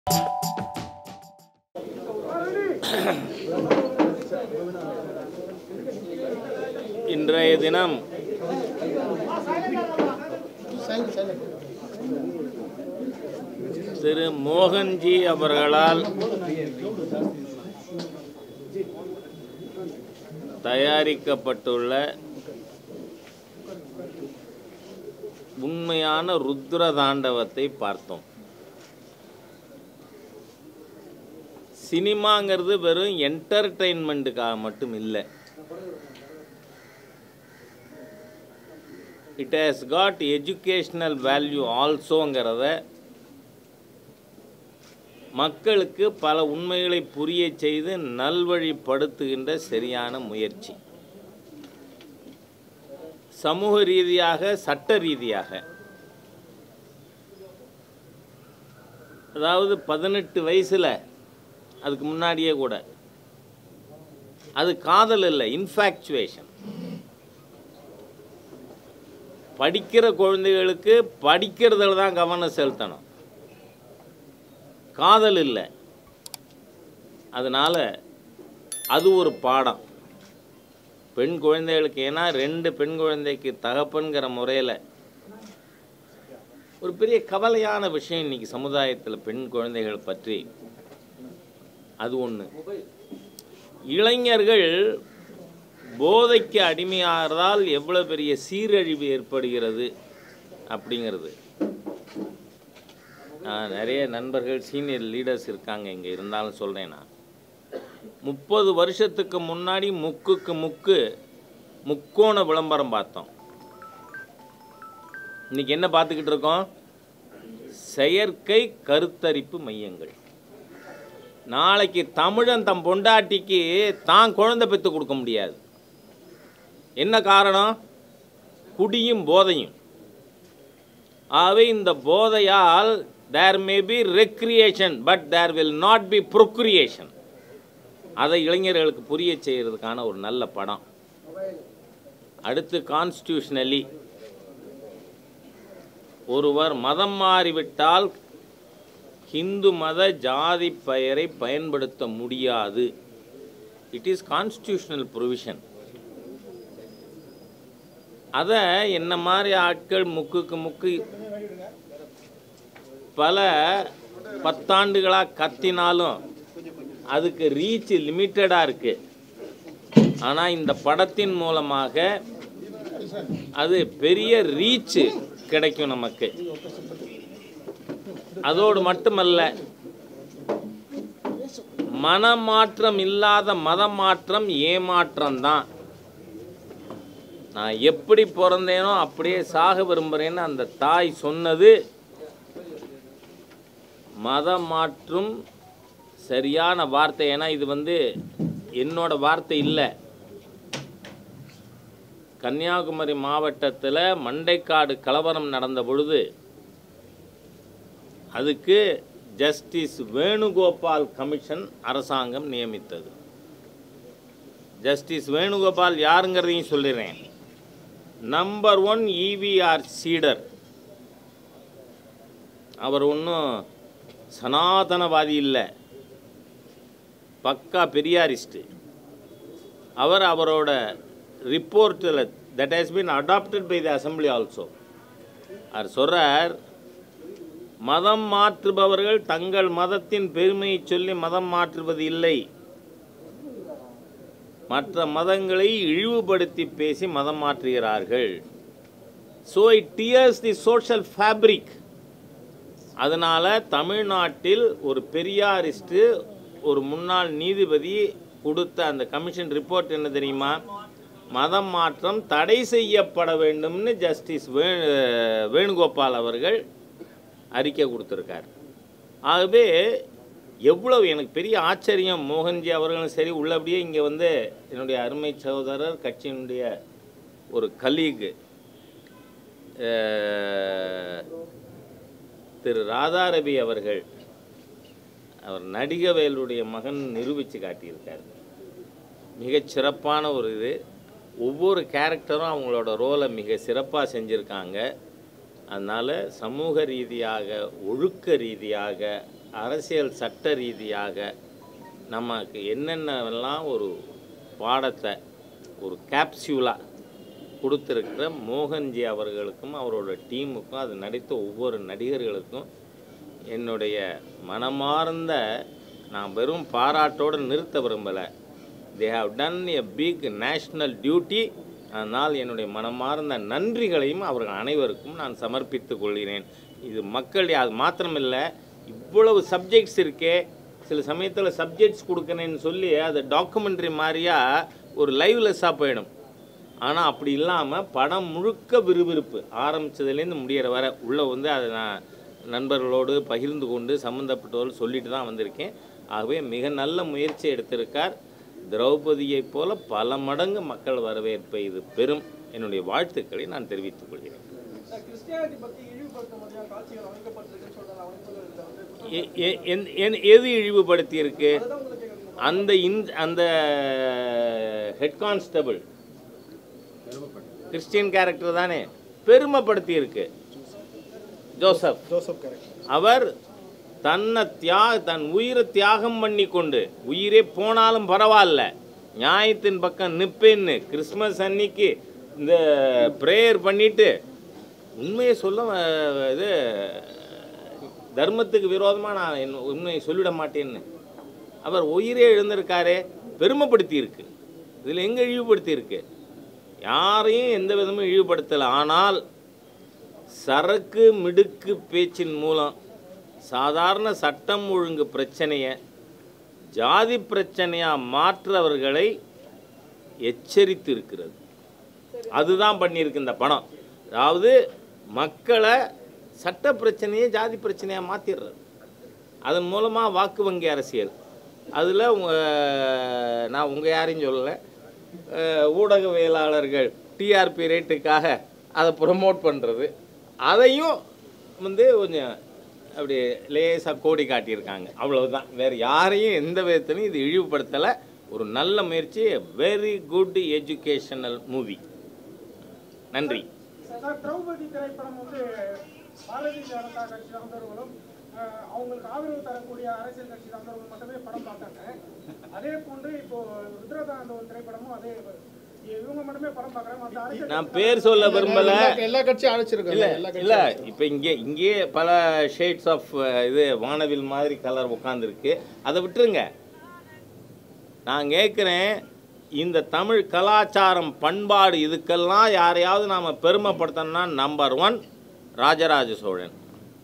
இன்றைய தினம் திரு மோகன்ஜி அவர்களால் தயாரிக்கப்பட்டுள்ள உண்மையான ருத்ர தாண்டவத்தை பார்த்தோம் சினிமாங்கிறது வெறும் என்டர்டெயின்மெண்ட்டுக்காக மட்டும் இல்லை it has got educational value ஆல்சோங்கிறத மக்களுக்கு பல உண்மைகளை புரிய செய்து நல்வழிப்படுத்துகின்ற சரியான முயற்சி சமூக ரீதியாக சட்ட ரீதியாக அதாவது பதினெட்டு வயசில் அதுக்கு முன்னாடியே கூட அது காதல் இல்லை இன்ஃபேக்சுவேஷன் படிக்கிற குழந்தைகளுக்கு படிக்கிறதுல தான் கவனம் செலுத்தணும் காதல் இல்லை அதனால் அது ஒரு பாடம் பெண் குழந்தைகளுக்கு ஏன்னா ரெண்டு பெண் குழந்தைக்கு தகப்பன்கிற முறையில் ஒரு பெரிய கவலையான விஷயம் இன்னைக்கு சமுதாயத்தில் பெண் குழந்தைகள் பற்றி அது ஒன்று இளைஞர்கள் போதைக்கு அடிமையாகிறதால் எவ்வளோ பெரிய சீரழிவு ஏற்படுகிறது அப்படிங்கிறது நான் நிறைய நண்பர்கள் சீனியர் லீடர்ஸ் இருக்காங்க இங்கே இருந்தாலும் சொல்கிறேன் நான் முப்பது வருஷத்துக்கு முன்னாடி முக்குக்கு முக்கு முக்கோண விளம்பரம் பார்த்தோம் இன்னைக்கு என்ன பார்த்துக்கிட்டு இருக்கோம் செயற்கை கருத்தரிப்பு மையங்கள் நாளைக்கு தமிழன் தம் பொண்டாட்டிக்கு தான் குழந்தை பெற்று கொடுக்க முடியாது என்ன காரணம் குடியும் போதையும் ஆகவே இந்த போதையால் there may be recreation but there will not be procreation அதை இளைஞர்களுக்கு புரிய செய்கிறதுக்கான ஒரு நல்ல படம் அடுத்து கான்ஸ்டியூஷனலி ஒருவர் மதம் மாறிவிட்டால் ஹிந்து மத ஜாதி பெயரை பயன்படுத்த முடியாது இட் இஸ் கான்ஸ்டியூஷனல் ப்ரொவிஷன் அதை என்ன மாதிரி ஆட்கள் முக்குக்கு முக்கு பல பத்தாண்டுகளாக கத்தினாலும் அதுக்கு ரீச் லிமிட்டடாக இருக்குது ஆனால் இந்த படத்தின் மூலமாக அது பெரிய ரீச்சு கிடைக்கும் நமக்கு அதோடு மட்டுமல்ல மனமாற்றம் இல்லாத மதமாற்றம் ஏமாற்றம் தான் நான் எப்படி பிறந்தேனோ அப்படியே சாக விரும்புகிறேன்னு அந்த தாய் சொன்னது மதம் மாற்றும் சரியான வார்த்தை ஏன்னா இது வந்து என்னோட வார்த்தை இல்லை கன்னியாகுமரி மாவட்டத்தில் மண்டைக்காடு கலவரம் நடந்த பொழுது அதுக்கு ஜஸ்டிஸ் வேணுகோபால் கமிஷன் அரசாங்கம் நியமித்தது ஜஸ்டிஸ் வேணுகோபால் யாருங்கிறதையும் சொல்லிடுறேன் நம்பர் ஒன் இவிஆர் சீடர் அவர் ஒன்றும் சனாதனவாதி இல்லை பக்கா பெரியாரிஸ்ட்டு அவர் அவரோட ரிப்போர்ட்டில் that has been adapted by the assembly also அவர் சொல்கிறார் மதம் மாற்றுபவர்கள் தங்கள் மதத்தின் பெருமையை சொல்லி மதம் மாற்றுவது இல்லை மற்ற மதங்களை இழிவுபடுத்தி பேசி மதம் மாற்றுகிறார்கள் so it tears the social fabric அதனால் தமிழ்நாட்டில் ஒரு பெரியாரிஸ்ட்டு ஒரு முன்னாள் நீதிபதி கொடுத்த அந்த கமிஷன் ரிப்போர்ட் என்ன தெரியுமா மதம் மாற்றம் தடை செய்யப்பட வேண்டும்னு ஜஸ்டிஸ் வே வேணுகோபால் அவர்கள் அறிக்கை கொடுத்துருக்கார் ஆகவே எவ்வளவு எனக்கு பெரிய ஆச்சரியம் மோகன்ஜி அவர்களும் சரி உள்ளபடியே இங்கே வந்து என்னுடைய அருமை சகோதரர் கட்சியினுடைய ஒரு கலீகு திரு ராதாரவி அவர்கள் அவர் நடிகவேலுடைய மகன் நிரூபித்து காட்டியிருக்கார் மிகச் சிறப்பான ஒரு இது ஒவ்வொரு கேரக்டரும் அவங்களோட ரோலை மிக சிறப்பாக செஞ்சுருக்காங்க அதனால் சமூக ரீதியாக ஒழுக்க ரீதியாக அரசியல் சட்ட ரீதியாக நமக்கு என்னென்னவெல்லாம் ஒரு பாடத்தை ஒரு கேப்சியூலாக கொடுத்துருக்கிற மோகன்ஜி அவர்களுக்கும் அவரோட டீமுக்கும் அது நடித்த ஒவ்வொரு நடிகர்களுக்கும் என்னுடைய மனமார்ந்த நான் வெறும் பாராட்டோடு நிறுத்த விரும்பலை they have done a big national duty அதனால் என்னுடைய மனமார்ந்த நன்றிகளையும் அவர்கள் அனைவருக்கும் நான் சமர்ப்பித்துக் கொள்கிறேன் இது மக்கள் அது மாத்திரமில்லை இவ்வளவு சப்ஜெக்ட்ஸ் இருக்கே சில சமயத்தில் சப்ஜெக்ட்ஸ் கொடுக்கணுன்னு சொல்லி அது டாக்குமெண்ட்ரி மாதிரியா ஒரு லைவ்லெஸ்ஸாக போயிடும் ஆனால் அப்படி இல்லாமல் படம் முழுக்க விறுவிறுப்பு ஆரம்பித்ததுலேருந்து முடியிற வரை உள்ளே வந்து அதை நான் நண்பர்களோடு பகிர்ந்து கொண்டு சம்மந்தப்பட்டவர்கள் சொல்லிட்டு தான் வந்திருக்கேன் ஆகவே மிக நல்ல முயற்சி எடுத்திருக்கார் திரௌபதியைப் போல பல மடங்கு மக்கள் வரவேற்பை இது பெரும் என்னுடைய வாழ்த்துக்களை நான் தெரிவித்துக் கொள்கிறேன் கிறிஸ்டியானிட்டி பத்தி இழிவுபடுத்த மாதிரியான காட்சிகள் அமைக்கப்பட்டிருக்குன்னு சொல்றாங்க அமைப்புகள் இதுல வந்து எ- எ- எந்த- என்- எது இழிவுபடுத்தி இருக்கு அதுதான் உங்களுக்கு கேட்குறீங்க அந்த இந்த அந்த ஹெட் கான்ஸ்டபிள் கிறிஸ்டியன் கேரக்டர் தானே பெருமைப்படுத்தி இருக்கு ஜோசப் ஜோசப் கரெக்ட் அவர் தன்னை தியாக தன் உயிரை தியாகம் பண்ணி கொண்டு உயிரே போனாலும் பரவாயில்ல நியாயத்தின் பக்கம் நிப்பேன்னு கிறிஸ்மஸ் அன்னைக்கு இந்த ப்ரேயர் பண்ணிட்டு உண்மையை சொல்ல அஹ், இது தர்மத்துக்கு விரோதமாக நான் என் உண்மையை சொல்லிட மாட்டேன்னு அவர் உயிரே எழுந்திருக்காரே பெருமைப்படுத்தி இருக்கு இதில் எங்கே இழிவுபடுத்தி இருக்கு யாரையும் எந்த விதமும் இழிவுபடுத்தலை ஆனால் சரக்கு மிடுக்கு பேச்சின் மூலம் சாதாரண சட்டம் ஒழுங்கு பிரச்சனையை ஜாதி பிரச்சனையாக மாற்றவர்களை எச்சரித்து இருக்கிறது அதுதான் பண்ணியிருக்கு இந்த படம் அதாவது மக்களை சட்ட பிரச்சனையை ஜாதி பிரச்சனையாக மாற்றிடுறது அதன் மூலமாக வாக்கு வங்கி அரசியல் அதில் நான் உங்கள் யாரையும் சொல்லலை அஹ், ஊடகவியலாளர்கள் டிஆர்பி ரேட்டுக்காக அதை ப்ரொமோட் பண்ணுறது அதையும் வந்து கொஞ்சம் அப்படி லேசாக கோடி காட்டியிருக்காங்க அவ்வளவுதான் வேறு யாரையும் எந்த விதத்திலையும் இது இழிவுபடுத்தலை ஒரு நல்ல முயற்சி வெரி குட் எஜுகேஷனல் மூவி நன்றி சார் திரௌபதி திரைப்படம் வந்து பாரதிய ஜனதா கட்சி சார்ந்தவர்களும் அஹ், அவங்களுக்கு ஆதரவு தரக்கூடிய அரசியல் கட்சி சார்ந்தவர்கள் மட்டுமே படம் பார்த்தாங்க அதே போன்று இப்போ ருத்ரதாண்டவன் திரைப்படமும் அதே இவங்க மட்டுமே படம் பார்க்குறாங்க அந்த அரசியல் நான் பேர் சொல்ல விரும்பலை எல்லா- எல்லா கட்சியும் அழைச்சிருக்கோம் இல்ல எல்லா இல்ல இப்போ இங்கே இங்கே பல ஷேட்ஸ் ஆஃப் இது வானவில் மாதிரி கலர் உட்காந்துருக்கு அதை விட்டுருங்க நான் கேட்குறேன் இந்த தமிழ் கலாச்சாரம் பண்பாடு இதுக்கெல்லாம் யாரையாவது நாம் பெருமைப்படுத்தணும்னா நம்பர் ஒன் ராஜராஜ சோழன்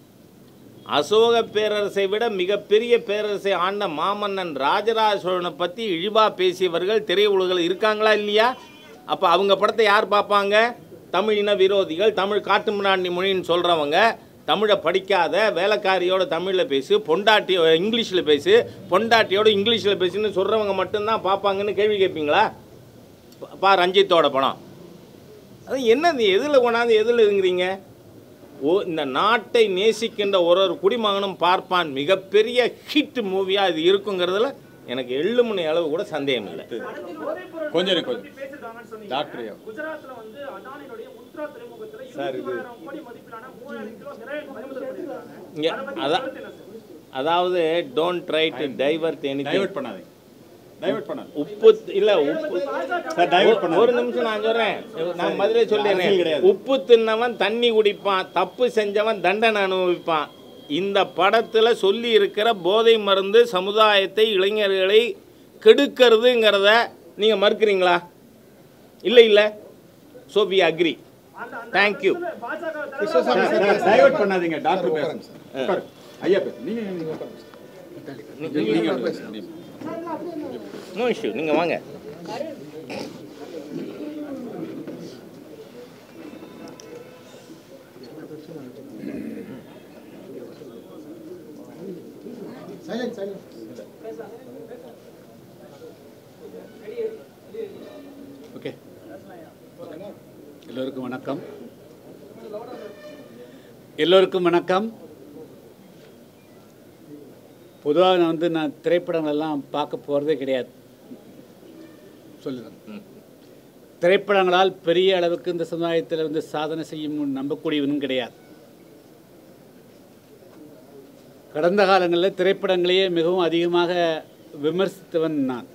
அசோக பேரரசை விட மிகப்பெரிய பேரரசை ஆண்ட மாமன்னன் ராஜராஜ சோழனை பற்றி இழிவாக பேசியவர்கள் திரையுலகில் இருக்காங்களா இல்லையா அப்போ அவங்க படத்தை யார் பார்ப்பாங்க தமிழ் இன விரோதிகள் தமிழ் காட்டுமிராண்டி மொழின்னு சொல்கிறவங்க தமிழை படிக்காத வேலைக்காரியோட தமிழில் பேசு பொண்டாட்டி இங்கிலீஷில் பேசு பொண்டாட்டியோட இங்கிலீஷில் பேசுன்னு சொல்கிறவங்க மட்டும்தான் பார்ப்பாங்கன்னு கேள்வி கேட்பீங்களா பா- பா ரஞ்சித்தோட படம் அது என்னது எதில் கொண்டாந்து எதில் இருங்கிறீங்க ஓ இந்த நாட்டை நேசிக்கின்ற ஒரு ஒரு குடிமகனும் பார்ப்பான் மிகப்பெரிய ஹிட் மூவியாக இது இருக்குங்கிறதுல எனக்கு எள்ளு மணி அளவு கூட சந்தேகம் இல்லை கொஞ்சம் இரு, கொஞ்சம் டாக்டர் ஐயா. குஜராத்ல வந்து அதானியுடைய உத்ரா துறைமுகத்துல இருபத்தி கோடி மதிப்பிலான மூவாயிரம் கிலோ ஹெரோயின் பறிமுதல் பண்ணிருக்காங்க இங்கே அதான் அதாவது don't try to divert any divert பண்ணாதீங்க டைவர்ட் பண்ணாதீங்க உப்பு இல்லை உப்பு சார் டைவர்ட் ஒரு- ஒரு நிமிஷம் நான் சொல்றேன் நான் பதிலே அரசியல் சொல்லிடுறேன் கிடையாது. உப்பு தின்னவன் தண்ணி குடிப்பான் தப்பு செஞ்சவன் தண்டனை அனுபவிப்பான் இந்த படத்துல சொல்லி இருக்கிற போதை மருந்து சமுதாயத்தை இளைஞர்களை கெடுக்கிறதுங்கிறத நீங்க மறுக்கிறீங்களா இல்லை இல்லை ஸோ வி அக்ரி தேங்க்யூ பாஜக டைவர்ட் பண்ணாதீங்க டாக்டர் பேசுங்க சார் உட்காரு. ஐயா பேசு நீங்க நீங்க உட்காருங்க சார். நீங்க பேசுங்க நீங்க. நோ இஷ்யூ நீங்க வாங்க ஓகே எல்லோருக்கும் வணக்கம் எல்லோருக்கும் வணக்கம் பொதுவாக நான் வந்து நான் திரைப்படங்களெல்லாம் பார்க்க போகிறதே கிடையாது சொல்லுறேன் திரைப்படங்களால் பெரிய அளவுக்கு இந்த சமுதாயத்தில் வந்து சாதனை செய்யும் நம்பக்கூடியவனும் கிடையாது கடந்த காலங்களில் திரைப்படங்களையே மிகவும் அதிகமாக விமர்சித்தவன் நான்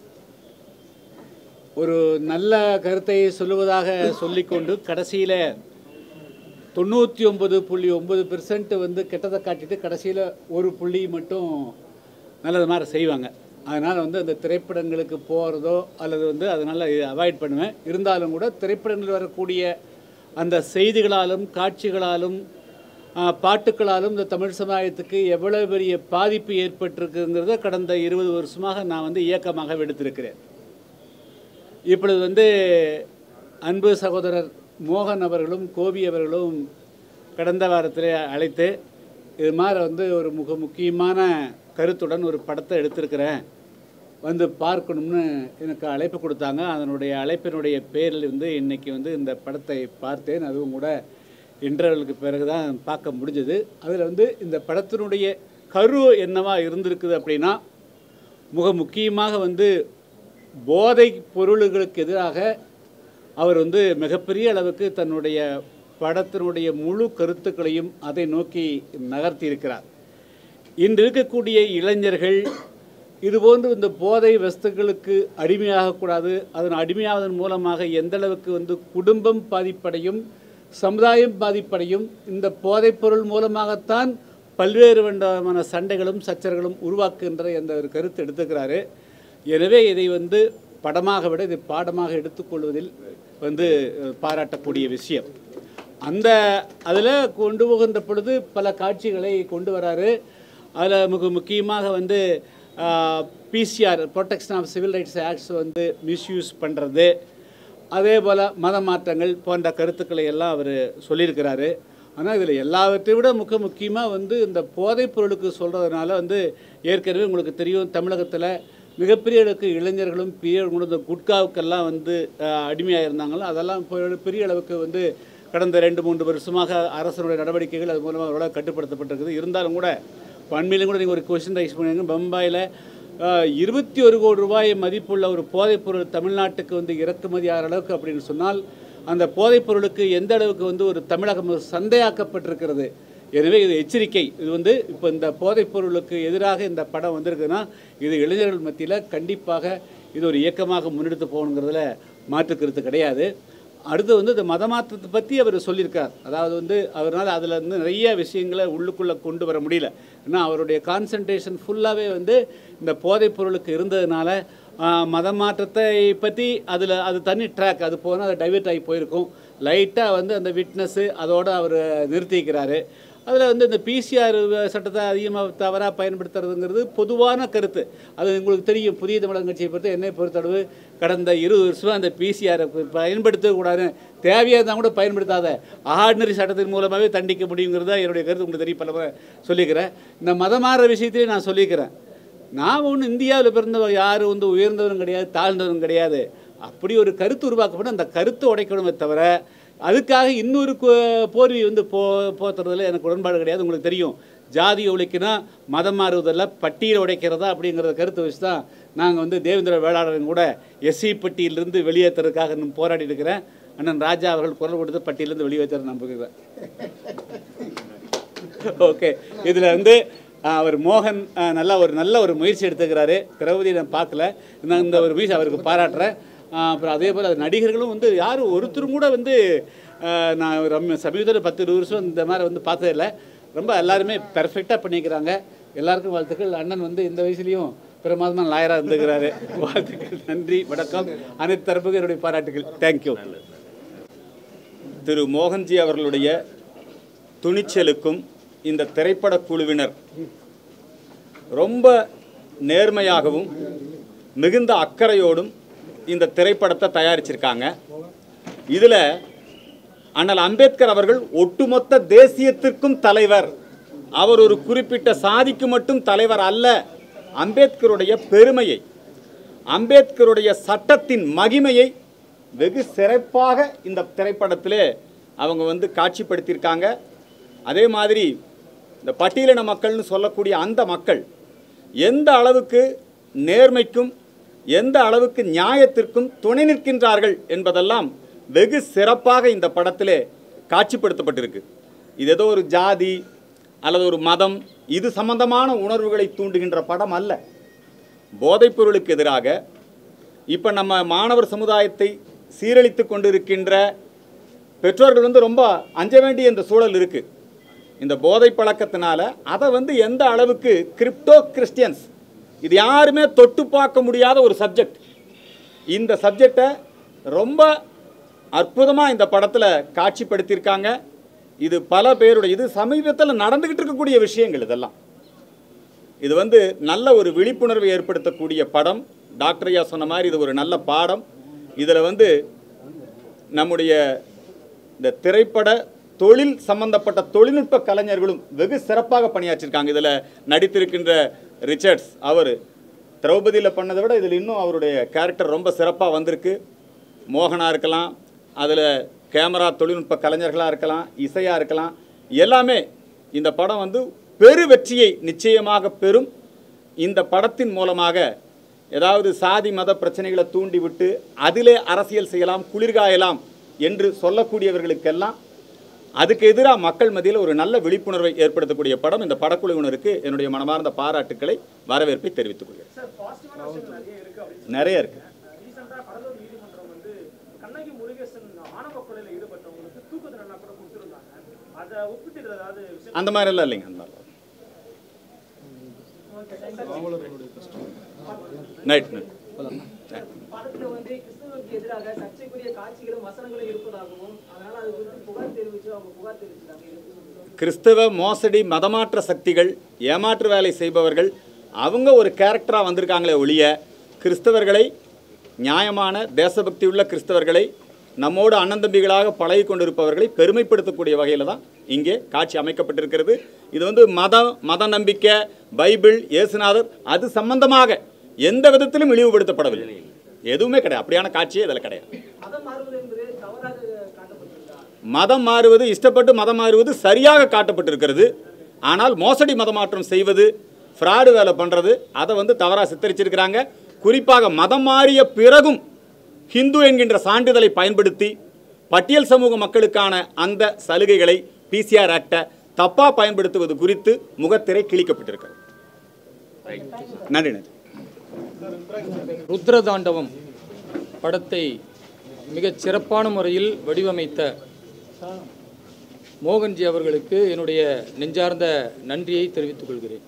ஒரு நல்ல கருத்தை சொல்லுவதாக சொல்லிக்கொண்டு கடைசியில் தொண்ணூற்றி ஒன்பது புள்ளி ஒன்பது பெர்சன்ட் வந்து கெட்டதை காட்டிட்டு கடைசியில் ஒரு புள்ளி மட்டும் நல்லது மாதிரி செய்வாங்க அதனால் வந்து அந்த திரைப்படங்களுக்கு போகிறதோ அல்லது வந்து அதனால் அவாய்ட் பண்ணுவேன் இருந்தாலும் கூட திரைப்படங்களில் வரக்கூடிய அந்த செய்திகளாலும் காட்சிகளாலும் ஆ, பாட்டுக்களாலும் இந்த தமிழ் சமுதாயத்துக்கு எவ்வளவு பெரிய பாதிப்பு ஏற்பட்டிருக்குங்கிறத கடந்த இருபது வருஷமாக நான் வந்து இயக்கமாக எடுத்திருக்கிறேன் இப்பொழுது வந்து அன்பு சகோதரர் மோகன் அவர்களும் கோபி அவர்களும் கடந்த வாரத்தில் அழைத்து இது மாதிரி வந்து ஒரு மிக முக்கியமான கருத்துடன் ஒரு படத்தை எடுத்திருக்கிறேன் வந்து பார்க்கணும்னு எனக்கு அழைப்பு கொடுத்தாங்க அதனுடைய அழைப்பினுடைய பேரில் வந்து இன்னைக்கு வந்து இந்த படத்தை பார்த்தேன் அதுவும் கூட இன்டர்வலுக்கு பிறகு தான் பார்க்க முடிஞ்சது அதில் வந்து இந்த படத்தினுடைய கரு என்னவா இருந்திருக்குது அப்படின்னா மிக முக்கியமாக வந்து போதை பொருள்களுக்கு எதிராக அவர் வந்து மிகப்பெரிய அளவுக்கு தன்னுடைய படத்தினுடைய முழு கருத்துக்களையும் அதை நோக்கி நகர்த்தி இருக்கிறார் இன்று இருக்கக்கூடிய இளைஞர்கள் இதுபோன்று இந்த போதை வஸ்துக்களுக்கு அடிமையாகக்கூடாது அதன் அடிமையாவதன் மூலமாக எந்த அளவுக்கு வந்து குடும்பம் பாதிப்படையும் சமுதாயம் பாதிப்படையும் இந்த போதைப் பொருள் மூலமாகத்தான் பல்வேறு விதமான சண்டைகளும் சச்சரவுகளும் உருவாக்குகின்ற என்ற ஒரு கருத்து எடுத்துக்கிறாரு எனவே இதை வந்து படமாக விட இதை பாடமாக எடுத்துக்கொள்வதில் வந்து அஹ், பாராட்டக்கூடிய விஷயம் அந்த அதில் கொண்டு போகின்ற பொழுது பல காட்சிகளை கொண்டு வராரு அதில் மிக முக்கியமாக வந்து PCR protection of civil rights acts வந்து மிஸ்யூஸ் பண்ணுறது அதே போல் மத மாற்றங்கள் போன்ற கருத்துக்களை எல்லாம் அவர் சொல்லியிருக்கிறாரு ஆனால் இதில் எல்லாவற்றை விட முக்கிய முக்கியமாக வந்து இந்த போதைப் பொருளுக்கு சொல்கிறதுனால வந்து ஏற்கனவே உங்களுக்கு தெரியும் தமிழகத்தில் மிகப்பெரிய அளவுக்கு இளைஞர்களும் பெரிய அளவுக்கு இந்த குட்காவுக்கெல்லாம் வந்து அடிமையாக இருந்தாங்களோ அதெல்லாம் இப்போ பெரிய அளவுக்கு வந்து கடந்த ரெண்டு மூன்று வருஷமாக அரசனுடைய நடவடிக்கைகள் அது மூலமாக ஓரளவு கட்டுப்படுத்தப்பட்டிருக்குது இருந்தாலும் கூட இப்போ அண்மையிலும் கூட நீங்கள் ஒரு கொஸ்டின் ரைஸ் பண்ணுவீங்க பம்பாயில் இருபத்தி ஒரு கோடி ரூபாய் மதிப்புள்ள ஒரு போதைப்பொருள் தமிழ்நாட்டுக்கு வந்து இறக்குமதி ஆகிற அளவுக்கு அப்படின்னு சொன்னால் அந்த போதைப் பொருளுக்கு எந்த அளவுக்கு வந்து ஒரு தமிழகம் ஒரு சந்தையாக்கப்பட்டிருக்கிறது எனவே இது எச்சரிக்கை இது வந்து இப்போ இந்த போதைப் பொருளுக்கு எதிராக இந்த படம் வந்திருக்குன்னா இது இளைஞர்கள் மத்தியில் கண்டிப்பாக இது ஒரு இயக்கமாக முன்னெடுத்து போகணுங்கிறதுல மாற்று கருத்து கிடையாது அடுத்து வந்து இந்த மதமாற்றத்தை பற்றி அவர் சொல்லியிருக்கார் அதாவது வந்து அவரால் அதில் வந்து நிறைய விஷயங்களை உள்ளுக்குள்ளே கொண்டு வர முடியல ஏன்னா அவருடைய கான்சன்ட்ரேஷன் ஃபுல்லாகவே வந்து இந்த போதைப் பொருளுக்கு இருந்ததுனால ஆஹ், மத மாற்றத்தை பற்றி அதில் அது தனி ட்ராக் அது போனால் அது டைவெர்ட் ஆகி போயிருக்கும் லைட்டாக வந்து அந்த விட்னஸ்ஸு அதோடு அவர் நிறுத்திக்கிறாரு அதில் வந்து இந்த பிசிஆர் சட்டத்தை அதிகமாக தவறாக பயன்படுத்துறதுங்கிறது பொதுவான கருத்து அது உங்களுக்கு தெரியும் புதிய தமிழக கட்சியை பொறுத்து என்னை பொறுத்தளவு கடந்த இருபது வருஷமாக அந்த பிசிஆரை பயன்படுத்தக்கூடாது தேவையாக இருந்தால் கூட பயன்படுத்தாத ஆர்டினரி சட்டத்தின் மூலமாகவே தண்டிக்க முடியுங்கிறதா என்னுடைய கருத்து உங்களுக்கு தெரியும் பல முறை சொல்லிக்கிறேன் இந்த மதமாற விஷயத்திலே நான் சொல்லிக்கிறேன் நான் ஒன்றும் இந்தியாவில் பிறந்த யாரும் வந்து உயர்ந்தவரும் கிடையாது தாழ்ந்தவரும் கிடையாது அப்படி ஒரு கருத்து உருவாக்கப்படும் அந்த கருத்தை உடைக்கணுமே தவிர அதுக்காக இன்னொரு கு- போர்வை வந்து போ போத்துறதுல எனக்கு உடன்பாடு கிடையாது உங்களுக்கு தெரியும் ஜாதி ஒழிக்குனா மதம் மாறுவதில்ல பட்டியலை உடைக்கிறதா அப்படிங்கிறத கருத்தை வச்சு தான் நாங்கள் வந்து தேவேந்திர வேளாளரும் கூட எஸ்சி பட்டியலிருந்து வெளியேற்றுறதுக்காக இன்னும் போராடி இருக்கிறேன் அண்ணன் ராஜா அவர்கள் குரல் கொடுத்து பட்டியலிருந்து வெளியேற்ற நம்புகிறேன் ஓகே இதில் வந்து ஆஹ், அவர் மோகன் ஆஹ், நல்லா ஒரு நல்ல ஒரு முயற்சி எடுத்துக்கிறாரு திரௌபதி நான் பார்க்கல நான் இந்த ஒரு முயற்சி அவருக்கு பாராட்டுறேன் ஆஹ், அப்புறம் அதே போல் நடிகர்களும் வந்து யாரும் ஒருத்தரும் கூட வந்து ஆஹ், நான் ரொம்ப சமீபத்தில் பத்து இருபது வருஷம் இந்த மாதிரி வந்து பார்த்ததே இல்லை ரொம்ப எல்லாருமே பெர்ஃபெக்டாக பண்ணிக்கிறாங்க எல்லாருக்கும் வாழ்த்துக்கள் அண்ணன் வந்து இந்த வயசுலேயும் பிரமாதமாக லாயராக இருந்துக்கிறாரு வாழ்த்துக்கள் நன்றி வணக்கம் அனைத்து தரப்புக்கும் என்னுடைய பாராட்டுகள் தேங்க்யூ திரு மோகன்ஜி அவர்களுடைய துணிச்சலுக்கும் இந்த திரைப்பட குழுவினர் ரொம்ப நேர்மையாகவும் மிகுந்த அக்கறையோடும் இந்த திரைப்படத்தை தயாரிச்சிருக்காங்க இதில் அண்ணல் அம்பேத்கர் அவர்கள் ஒட்டுமொத்த தேசியத்திற்கும் தலைவர் அவர் ஒரு குறிப்பிட்ட சாதிக்கு மட்டும் தலைவர் அல்ல அம்பேத்கருடைய பெருமையை அம்பேத்கருடைய சட்டத்தின் மகிமையை வெகு சிறப்பாக இந்த திரைப்படத்திலே அவங்க வந்து காட்சிப்படுத்தியிருக்காங்க அதே மாதிரி இந்த பட்டியலின மக்கள்னு சொல்லக்கூடிய அந்த மக்கள் எந்த அளவுக்கு நேர்மைக்கும் எந்த அளவுக்கு நியாயத்திற்கும் துணை நிற்கின்றார்கள் என்பதெல்லாம் வெகு சிறப்பாக இந்த படத்திலே காட்சிப்படுத்தப்பட்டிருக்கு இது ஏதோ ஒரு ஜாதி அல்லது ஒரு மதம் இது சம்பந்தமான உணர்வுகளை தூண்டுகின்ற படம் அல்ல போதைப் பொருளுக்கு எதிராக இப்போ நம்ம மாணவர் சமுதாயத்தை சீரழித்து கொண்டிருக்கின்ற பெற்றோர்கள் வந்து ரொம்ப அஞ்ச வேண்டிய இந்த சூழல் இருக்குது இந்த போதை பழக்கத்தினால அதை வந்து எந்த அளவுக்கு கிரிப்டோ கிறிஸ்டியன்ஸ் இது யாருமே தொட்டு பார்க்க முடியாத ஒரு சப்ஜெக்ட் இந்த சப்ஜெக்டை ரொம்ப அற்புதமாக இந்த படத்தில் காட்சிப்படுத்தியிருக்காங்க இது பல பேருடைய இது சமீபத்தில் நடந்துக்கிட்டு இருக்கக்கூடிய விஷயங்கள் இதெல்லாம் இது வந்து நல்ல ஒரு விழிப்புணர்வை ஏற்படுத்தக்கூடிய படம் டாக்டர் ஐயா சொன்ன மாதிரி இது ஒரு நல்ல பாடம் இதில் வந்து நம்முடைய இந்த திரைப்பட தொழில் சம்பந்தப்பட்ட தொழில்நுட்ப கலைஞர்களும் வெகு சிறப்பாக பணியாற்றிருக்காங்க இதில் நடித்திருக்கின்ற ரிச்சர்ட்ஸ் அவர் திரௌபதியில் பண்ணதை விட இதில் இன்னும் அவருடைய கேரக்டர் ரொம்ப சிறப்பாக வந்திருக்கு மோகனா இருக்கலாம் அதில் கேமரா தொழில்நுட்ப கலைஞர்களாக இருக்கலாம் இசையாக இருக்கலாம் எல்லாமே இந்த படம் வந்து பெரு வெற்றியை நிச்சயமாக பெறும் இந்த படத்தின் மூலமாக ஏதாவது சாதி மத பிரச்சனைகளை தூண்டிவிட்டு அதிலே அரசியல் செய்யலாம் குளிர்காயலாம் என்று சொல்லக்கூடியவர்களுக்கெல்லாம் அதுக்கு எதிராக மக்கள் மத்தியில் ஒரு நல்ல விழிப்புணர்வை ஏற்படுத்தக்கூடிய படம் இந்த படக்குழுவினருக்கு என்னுடைய மனமார்ந்த பாராட்டுக்களை வரவேற்பை தெரிவித்துக் கொள்கிறேன் சார் பாசிட்டிவான விஷயங்கள் நிறைய இருக்கு அப்படின்னு நிறைய இருக்கு ரீசெண்டா கடலூர் நீதிமன்றம் வந்து கண்ணகி முருகேசன் ஆணவ கொலையில ஈடுபட்டவங்களுக்கு தூக்கு தண்டனை கூட கொடுத்துருந்தாங்க அதை ஒப்பிட்டு இதுல ஏதாவது விஷயம் அந்த மாதிரிலாம் இல்லைங்க அந்த மாதிரி நைட் நைட் படத்துல வந்து கிறிஸ்துவருக்கு எதிராக சர்ச்சைக்குரிய காட்சிகளும் வசனங்களும் இருப்பதாகவும் அதனால அது குறித்து புகார் தெரிவிச்சு அவங்க புகார் தெரிவிச்சிட்டாங்க இது எப்படி சொல்றீங்க? கிறிஸ்தவ மோசடி மதமாற்ற சக்திகள் ஏமாற்று வேலை செய்பவர்கள் அவங்க ஒரு கேரக்டராக வந்திருக்காங்களே ஒழிய கிறிஸ்தவர்களை நியாயமான தேசபக்தி உள்ள கிறிஸ்தவர்களை நம்மோடு அண்ணந்தம்பிகளாக பழகி கொண்டிருப்பவர்களை பெருமைப்படுத்தக்கூடிய வகையில் தான் இங்கே காட்சி அமைக்கப்பட்டிருக்கிறது இது வந்து மதம் மத நம்பிக்கை பைபிள் இயேசுநாதர் அது சம்பந்தமாக எந்த விதத்திலும் இழிவுபடுத்தப்படவில்லை எதுவுமே கிடையாது அப்படியான காட்சியே இதில் கிடையாது மதம் மாறுவது என்பது தவறாக காட்டப்பட்டிருக்கா மதம் மாறுவது இஷ்டப்பட்டு மதம் மாறுவது சரியாக காட்டப்பட்டிருக்கிறது ஆனால் மோசடி மதமாற்றம் செய்வது ஃப்ராடு வேலை பண்ணுறது அதை வந்து தவறாக சித்தரிச்சிருக்கிறாங்க குறிப்பாக மதம் மாறிய பிறகும் ஹிந்து என்கின்ற சான்றிதழை பயன்படுத்தி பட்டியல் சமூக மக்களுக்கான அந்த சலுகைகளை பிசிஆர் ஆக்டை தப்பாக பயன்படுத்துவது குறித்து முகத்திரை கிழிக்கப்பட்டிருக்கிறது நன்றி நன்றி ருத்ரதாண்டவம் படத்தை மிகச் சிறப்பான முறையில் வடிவமைத்த மோகன்ஜி அவர்களுக்கு என்னுடைய நெஞ்சார்ந்த நன்றியை தெரிவித்துக் கொள்கிறேன்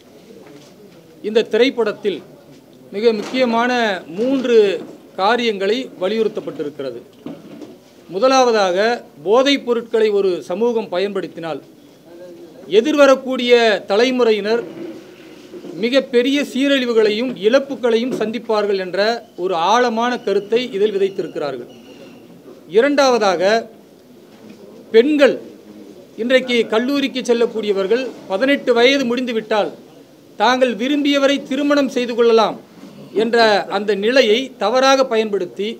இந்த திரைப்படத்தில் மிக முக்கியமான மூன்று காரியங்களை வலியுறுத்தப்பட்டிருக்கிறது முதலாவதாக போதைப் பொருட்களை ஒரு சமூகம் பயன்படுத்தினால் எதிர்வரக்கூடிய தலைமுறையினர் மிக பெரிய சீரழிவுகளையும் இழப்புகளையும் சந்திப்பார்கள் என்ற ஒரு ஆழமான கருத்தை இதில் விதைத்திருக்கிறார்கள் இரண்டாவதாக பெண்கள் இன்றைக்கு கல்லூரிக்கு செல்லக்கூடியவர்கள் பதினெட்டு வயது முடிந்துவிட்டால் தாங்கள் விரும்பியவரை திருமணம் செய்து கொள்ளலாம் என்ற அந்த நிலையை தவறாக பயன்படுத்தி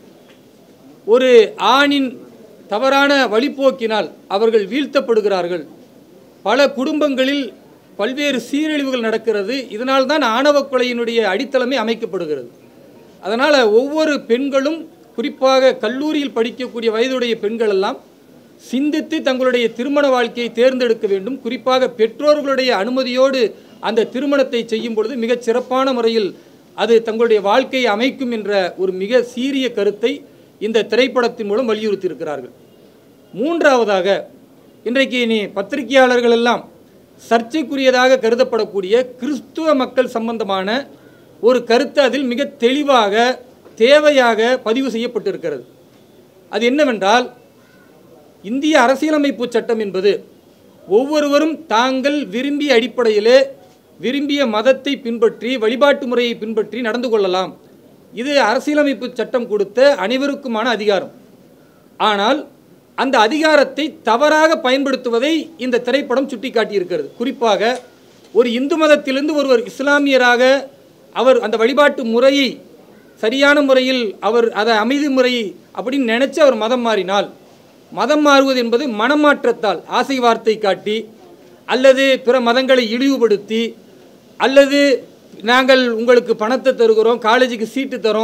ஒரு ஆணின் தவறான வழிப்போக்கினால் அவர்கள் வீழ்த்தப்படுகிறார்கள் பல குடும்பங்களில் பல்வேறு சீரழிவுகள் நடக்கிறது இதனால் தான் ஆணவ கொலையினுடைய அடித்தளமே அமைக்கப்படுகிறது அதனால் ஒவ்வொரு பெண்களும் குறிப்பாக கல்லூரியில் படிக்கக்கூடிய வயதுடைய பெண்கள் எல்லாம் சிந்தித்து தங்களுடைய திருமண வாழ்க்கையை தேர்ந்தெடுக்க வேண்டும் குறிப்பாக பெற்றோர்களுடைய அனுமதியோடு அந்த திருமணத்தை செய்யும் பொழுது மிகச் சிறப்பான முறையில் அது தங்களுடைய வாழ்க்கையை அமைக்கும் என்ற ஒரு மிக சீரிய கருத்தை இந்த திரைப்படத்தின் மூலம் வலியுறுத்தியிருக்கிறார்கள் மூன்றாவதாக இன்றைக்கு நீ பத்திரிகையாளர்கள் எல்லாம் சர்ச்சைக்குரியதாக கருதப்படக்கூடிய கிறிஸ்துவ மக்கள் சம்பந்தமான ஒரு கருத்து அதில் மிக தெளிவாக தேவையாக பதிவு செய்யப்பட்டிருக்கிறது அது என்னவென்றால் இந்திய அரசியலமைப்பு சட்டம் என்பது ஒவ்வொருவரும் தாங்கள் விரும்பிய அடிப்படையிலே விரும்பிய மதத்தை பின்பற்றி வழிபாட்டு முறையை பின்பற்றி நடந்து கொள்ளலாம் இது அரசியலமைப்பு சட்டம் கொடுத்த அனைவருக்குமான அதிகாரம் ஆனால் அந்த அதிகாரத்தை தவறாக பயன்படுத்துவதை இந்த திரைப்படம் சுட்டிக்காட்டியிருக்கிறது குறிப்பாக ஒரு இந்து மதத்திலிருந்து ஒருவர் இஸ்லாமியராக அவர் அந்த வழிபாட்டு முறையை சரியான முறையில் அவர் அதை அமைதி முறை அப்படின்னு நினைச்சு அவர் மதம் மாறினால் மதம் மாறுவது என்பது மனமாற்றத்தால் ஆசை வார்த்தை காட்டி அல்லது பிற மதங்களை இழிவுபடுத்தி அல்லது நாங்கள் உங்களுக்கு பணத்தை தருகிறோம் காலேஜுக்கு சீட்டு தரோம்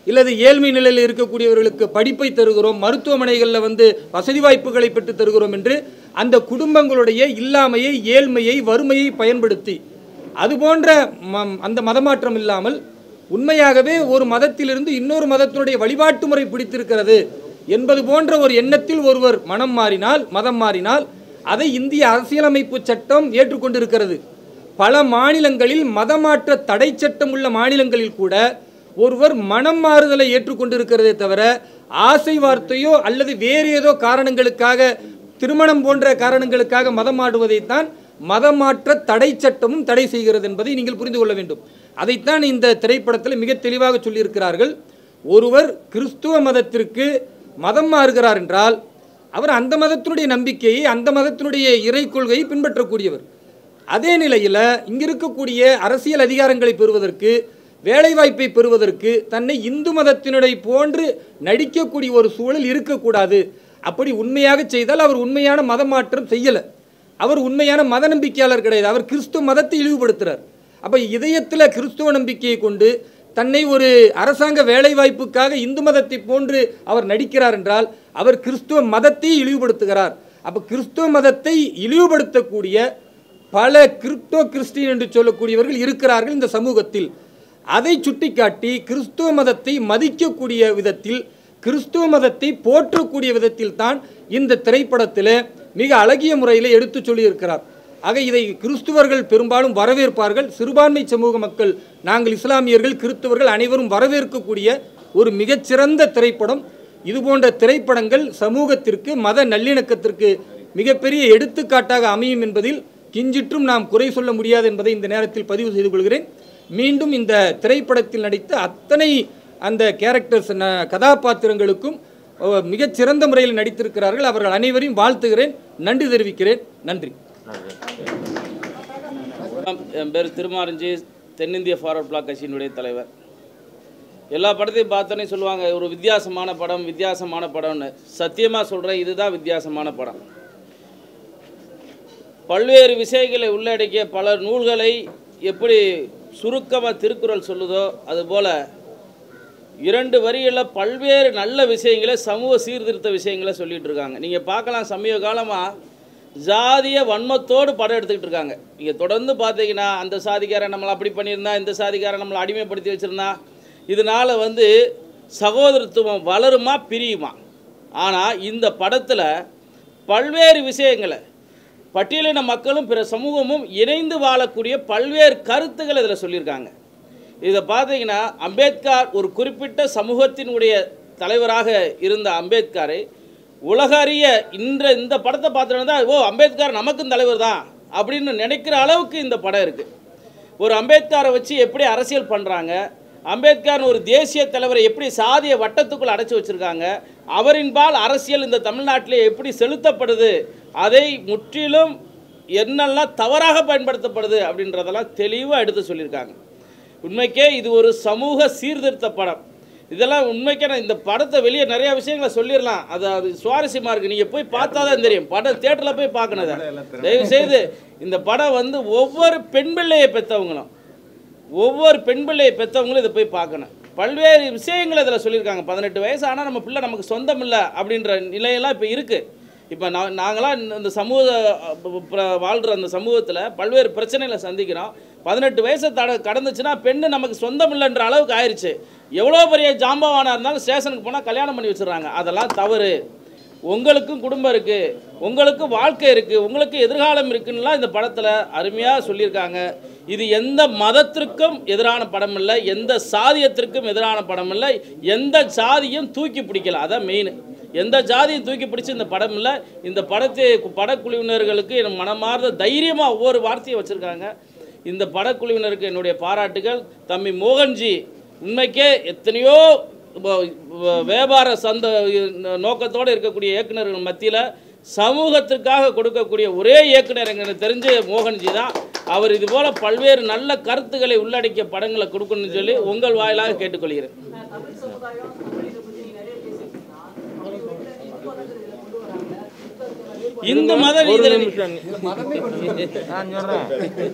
இல்லது ஏழ்மை நிலையில் இருக்கக்கூடியவர்களுக்கு படிப்பை தருகிறோம் மருத்துவமனைகளில் வந்து வசதி வாய்ப்புகளை பெற்று தருகிறோம் என்று அந்த குடும்பங்களுடைய இல்லாமையை ஏழ்மையை வறுமையை பயன்படுத்தி அதுபோன்ற ம- அந்த மதமாற்றம் இல்லாமல் உண்மையாகவே ஒரு மதத்திலிருந்து இன்னொரு மதத்தினுடைய வழிபாட்டு முறை பிடித்திருக்கிறது என்பது போன்ற ஒரு எண்ணத்தில் ஒருவர் மனம் மாறினால் மதம் மாறினால் அதை இந்திய அரசியலமைப்பு சட்டம் ஏற்றுக்கொண்டிருக்கிறது பல மாநிலங்களில் மதமாற்ற தடை சட்டம் உள்ள மாநிலங்களில் கூட ஒருவர் மனம் மாறுதலை ஏற்றுக்கொண்டிருக்கிறதே தவிர ஆசை வார்த்தையோ அல்லது வேறு ஏதோ காரணங்களுக்காக திருமணம் போன்ற காரணங்களுக்காக மதம் மாறுவதைத்தான் மதமாற்ற தடை சட்டமும் தடை செய்கிறது என்பதை நீங்கள் புரிந்து கொள்ள வேண்டும் அதைத்தான் இந்த திரைப்படத்தில் மிக தெளிவாக சொல்லியிருக்கிறார்கள் ஒருவர் கிறிஸ்துவ மதத்திற்கு மதம் மாறுகிறார் என்றால் அவர் அந்த மதத்தினுடைய நம்பிக்கையை அந்த மதத்தினுடைய இறை கொள்கையை பின்பற்றக்கூடியவர் அதே நிலையில் இங்க இருக்கக்கூடிய அரசியல் அதிகாரங்களை பெறுவதற்கு வேலைவாய்ப்பை பெறுவதற்கு தன்னை இந்து மதத்தினுடைய போன்று நடிக்கக்கூடிய ஒரு சூழல் இருக்கக்கூடாது அப்படி உண்மையாக செய்தால் அவர் உண்மையான மத மாற்றம் செய்யலை அவர் உண்மையான மத நம்பிக்கையாளர் கிடையாது அவர் கிறிஸ்துவ மதத்தை இழிவுபடுத்துறார் அப்போ இதயத்தில் கிறிஸ்துவ நம்பிக்கையை கொண்டு தன்னை ஒரு அரசாங்க வேலைவாய்ப்புக்காக இந்து மதத்தை போன்று அவர் நடிக்கிறார் என்றால் அவர் கிறிஸ்துவ மதத்தை இழிவுபடுத்துகிறார் அப்போ கிறிஸ்துவ மதத்தை இழிவுபடுத்தக்கூடிய பல கிறிப்டோ கிறிஸ்டின் என்று சொல்லக்கூடியவர்கள் இருக்கிறார்கள் இந்த சமூகத்தில் அதை சுட்டிக்காட்டி கிறிஸ்துவ மதத்தை மதிக்கக்கூடிய விதத்தில் கிறிஸ்துவ மதத்தை போற்றக்கூடிய விதத்தில் தான் இந்த திரைப்படத்தில் மிக அழகிய முறையில் எடுத்து சொல்லியிருக்கிறார் ஆக இதை கிறிஸ்துவர்கள் பெரும்பாலும் வரவேற்பார்கள் சிறுபான்மை சமூக மக்கள் நாங்கள் இஸ்லாமியர்கள் கிறிஸ்துவர்கள் அனைவரும் வரவேற்கக்கூடிய ஒரு மிகச்சிறந்த திரைப்படம் இது போன்ற திரைப்படங்கள் சமூகத்திற்கு மத நல்லிணக்கத்திற்கு மிகப்பெரிய எடுத்துக்காட்டாக அமையும் என்பதில் கிஞ்சிற்றும் நாம் குறை சொல்ல முடியாது என்பதை இந்த நேரத்தில் பதிவு செய்து கொள்கிறேன் மீண்டும் இந்த திரைப்படத்தில் நடித்த அத்தனை அந்த கேரக்டர்ஸ் ந- கதாபாத்திரங்களுக்கும் அஹ், மிகச்சிறந்த முறையில் நடித்திருக்கிறார்கள் அவர்கள் அனைவரையும் வாழ்த்துகிறேன் நன்றி தெரிவிக்கிறேன் நன்றி என் பேர் திருமாரஞ்சி தென்னிந்திய ஃபார்வர்ட் பிளாக் கட்சியினுடைய தலைவர் எல்லா படத்தையும் பார்த்தோன்னே சொல்லுவாங்க ஒரு வித்தியாசமான படம் வித்தியாசமான படம்னு சத்தியமாக சொல்கிறேன் இதுதான் வித்தியாசமான படம் பல்வேறு விஷயங்களை உள்ளடக்கிய பல நூல்களை எப்படி சுருக்கமாக திருக்குறள் சொல்லுதோ அதுபோல் இரண்டு வரிகளில் பல்வேறு நல்ல விஷயங்களை சமூக சீர்திருத்த விஷயங்களை சொல்லிட்டு இருக்காங்க நீங்கள் பார்க்கலாம் சமீப காலமாக ஜாதிய வன்மத்தோடு படம் எடுத்துக்கிட்டு இருக்காங்க நீங்கள் தொடர்ந்து பார்த்தீங்கன்னா அந்த சாதிக்காரன் நம்மளை அப்படி பண்ணியிருந்தா இந்த சாதிக்காரன் நம்மளை அடிமைப்படுத்தி வச்சுருந்தா இதனால் வந்து சகோதரத்துவம் வளருமா பிரியுமா ஆனால் இந்த படத்தில் பல்வேறு விஷயங்களை பட்டியலின மக்களும் பிற சமூகமும் இணைந்து வாழக்கூடிய பல்வேறு கருத்துக்கள் இதில் சொல்லியிருக்காங்க இதை பார்த்தீங்கன்னா அம்பேத்கர் ஒரு குறிப்பிட்ட சமூகத்தினுடைய தலைவராக இருந்த அம்பேத்கரை உலக அறிய இன்ற இந்த படத்தை பார்த்தோன்னா தான் ஓ அம்பேத்கர் நமக்கும் தலைவர் தான் அப்படின்னு நினைக்கிற அளவுக்கு இந்த படம் இருக்குது ஒரு அம்பேத்கரை வச்சு எப்படி அரசியல் பண்ணுறாங்க அம்பேத்கர் ஒரு தேசிய தலைவரை எப்படி சாதிய வட்டத்துக்குள் அடைச்சி வச்சுருக்காங்க அவரின்பால் அரசியல் இந்த தமிழ்நாட்டிலே எப்படி செலுத்தப்படுது அதை முற்றிலும் என்னெல்லாம் தவறாக பயன்படுத்தப்படுது அப்படின்றதெல்லாம் தெளிவாக எடுத்து சொல்லியிருக்காங்க உண்மைக்கே இது ஒரு சமூக சீர்திருத்த படம் இதெல்லாம் உண்மைக்கே நான் இந்த படத்தை வெளியே நிறைய விஷயங்களை சொல்லிடலாம் அது அது சுவாரஸ்யமாக இருக்குது நீங்கள் போய் பார்த்தா தான் தெரியும் படம் தேட்டரில் போய் பார்க்கணும் அதை தயவு செய்து இந்த படம் வந்து ஒவ்வொரு பெண் பிள்ளையை பெற்றவங்களும் ஒவ்வொரு பெண் பிள்ளையை பெற்றவங்களும் இதை போய் பார்க்கணும் பல்வேறு விஷயங்கள் இதில் சொல்லியிருக்காங்க பதினெட்டு வயசு ஆனால் நம்ம பிள்ளை நமக்கு சொந்தம் இல்லை அப்படின்ற நிலையெல்லாம் இப்போ இருக்குது இப்போ நான் நாங்களாம் இந்த- இந்த சமூக அஹ், ப- வாழ்கிற அந்த சமூகத்தில் பல்வேறு பிரச்சனைகளை சந்திக்கிறோம் பதினெட்டு வயசை தட கடந்துச்சுன்னா பெண்ணு நமக்கு சொந்தம் இல்லைன்ற அளவுக்கு ஆயிடுச்சு எவ்வளோ பெரிய ஜாம்பவானாக இருந்தாலும் ஸ்டேஷனுக்கு போனால் கல்யாணம் பண்ணி வச்சிடுறாங்க அதெல்லாம் தவறு உங்களுக்கும் குடும்பம் இருக்குது உங்களுக்கு வாழ்க்கை இருக்குது உங்களுக்கு எதிர்காலம் இருக்குன்னுலாம் இந்த படத்தில் அருமையாக சொல்லியிருக்காங்க இது எந்த மதத்திற்கும் எதிரான படம் இல்லை எந்த சாதியத்திற்கும் எதிரான படம் இல்லை எந்த சாதியும் தூக்கி பிடிக்கல அதான் மெயின் எந்த ஜாதியும் தூக்கி பிடிச்சி இந்த படம் இல்லை இந்த படத்தை படக்குழுவினர்களுக்கு என் மனமார்ந்த தைரியமாக ஒவ்வொரு வார்த்தையும் வச்சுருக்காங்க இந்த படக்குழுவினருக்கு என்னுடைய பாராட்டுகள் தம்பி மோகன்ஜி உண்மைக்கே எத்தனையோ வ- வ- வியாபார சந்த நோக்கத்தோடு இருக்கக்கூடிய இயக்குனர்கள் மத்தியில் சமூகத்திற்காக கொடுக்கக்கூடிய ஒரே இயக்குனர் எனக்கு தெரிஞ்ச மோகன்ஜி தான் அவர் இது போல பல்வேறு நல்ல கருத்துக்களை உள்ளடக்கிய படங்களை கொடுக்கணும்னு சொல்லி உங்கள் வாயிலாக கேட்டுக்கொள்கிறேன் தமிழ் சமுதாயம் தமிழை பத்தி நீங்க நிறைய பேசியிருக்கீங்கன்னா அப்படி ஒரு இந்து மதத்தை இதுல கொண்டு வராங்க இந்து மதம் ஒரு இதில் நிமிஷம் நான் சொல்றேன்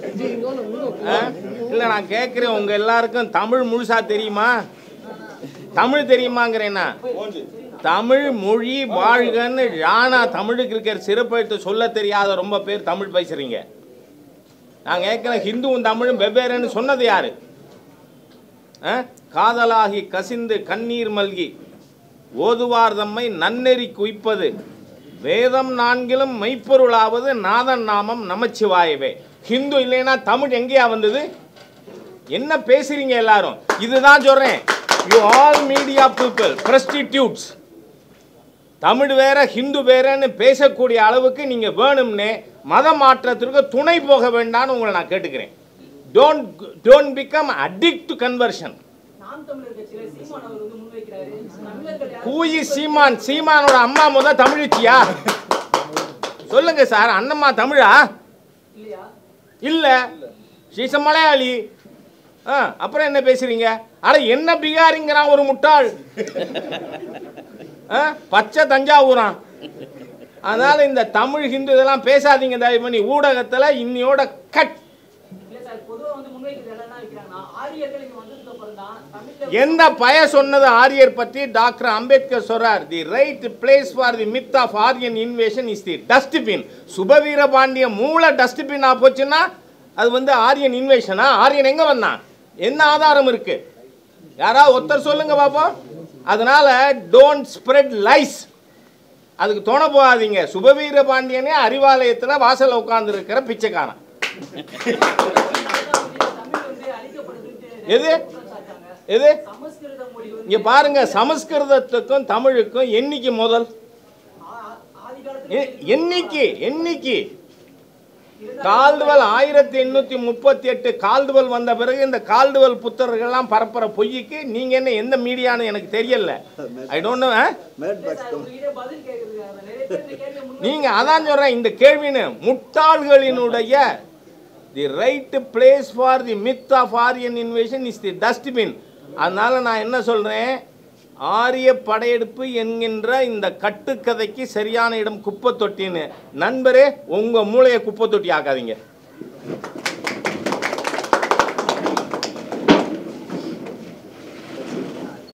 ஆ? இல்ல நான் கேட்கிறேன் உங்க எல்லாருக்கும் தமிழ் முழுசா தெரியுமா தமிழ் தெரியுமாங்கிறேன்னா தமிழ் மொழி வாழ்கன்னு ராணா தமிழுக்கு இருக்கிற சிறப்பெழுத்து சொல்ல தெரியாத ரொம்ப பேர் தமிழ் பேசுறீங்க நான் கேட்குறேன் ஹிந்துவும் தமிழும் வெவ்வேறுன்னு சொன்னது யாரு ஆ? காதலாகி கசிந்து கண்ணீர் மல்கி ஓதுவார் தம்மை நன்னெறி குய்ப்பது வேதம் நான்கிலும் மெய்ப்பொருளாவது நாதன் நாமம் நமச்சிவாயவே ஹிந்து இல்லைன்னா தமிழ் எங்கேயா வந்தது என்ன பேசுறீங்க எல்லாரும் இதுதான் சொல்றேன் you all media people presstitutes Tamil வேற ஹிந்து வேறன்னு பேசக்கூடிய அளவுக்கு நீங்க வேணும்னே மத மாற்றத்திற்கு துணை போக வேண்டாம்னு உங்களை நான் கேட்டுக்கிறேன் don't don't become addict to conversion Naam Tamilar கட்சியில சீமான் அவர் வந்து முன்வைக்கிறாரு தமிழர்கள் யாரும் கூயி சீமான் சீமானோட அம்மா முத தமிழிச்சியா சொல்லுங்க சார் அண்ணம்மா தமிழா இல்லையா இல்ல ஷீஸ் மலையாளி ஆ அப்புறம் என்ன பேசுறீங்க அட என்ன பிகாரிங்கிறான் ஒரு முட்டாள் ஆ, பச்சை தஞ்சாவூரான் அதனால இந்த தமிழ் ஹிந்து இதெல்லாம் பேசாதீங்க தயவு பண்ணி ஊடகத்துல இன்னியோட கட் இல்ல சார் பொதுவா வந்து முன்வைக்கிறது என்னன்னா வைக்கிறாங்கன்னா ஆரியர்கள் இங்க வந்ததுக்கு அப்புறம் தான் தமிழ்ல எந்த பய சொன்னது ஆரியர் பத்தி டாக்டர் அம்பேத்கர் சொல்றார் the right place for the myth of Aryan invasion is the dustbin சுபவீர பாண்டிய மூல டஸ்ட்பின் போச்சுன்னா அது வந்து ஆரியன் இன்வேஷனா ஆரியன் எங்க வந்தான் என்ன ஆதாரம் இருக்கு யாராவது ஒருத்தர் சொல்லுங்க பாப்போம் அதனால டோன்ட் ஸ்ப்ரெட் லைஸ் அதுக்கு துணை போகாதீங்க சுபவீர பாண்டியனே அறிவாலயத்தில் வாசல்ல உட்கார்ந்து இருக்கிற பிச்சைக்காரன் தமிழ் வந்து அழிக்கப்படுதுன்ட்டு எது குற்றம் சாட்டாங்க எது சமஸ்கிருத மொழி வந்து இங்க பாருங்க சமஸ்கிருதத்துக்கும் தமிழுக்கும் என்னைக்கு முதல் ஆ- ஆதி காலத்துல எ- என்னைக்கு என்னைக்கு கால்டுவல் ஆயிரத்தி எண்ணூத்தி முப்பத்தி எட்டு கால்டுவல் வந்த பிறகு இந்த கால்டுவல் புத்தர்கள்லாம் பரப்புற பொய்யுக்கு நீங்க என்ன எந்த மீடியான்னு எனக்கு தெரியல ஐ டோன்ட் நோ உங்ககிட்ட பதில் கேக்குறது நிறைய பேர் இந்த கேள்வியை முன் நீங்க அதான் சொல்றேன் இந்த கேள்வின்னு முட்டாள்களினுடைய the right place for the myth of Aryan invasion is the dustbin அதனால நான் என்ன சொல்றேன் ஆரிய படையெடுப்பு என்கின்ற இந்த கட்டுக்கதைக்கு சரியான இடம் குப்பை தொட்டின்னு நண்பரே உங்க மூளையை குப்பை தொட்டி ஆக்காதீங்க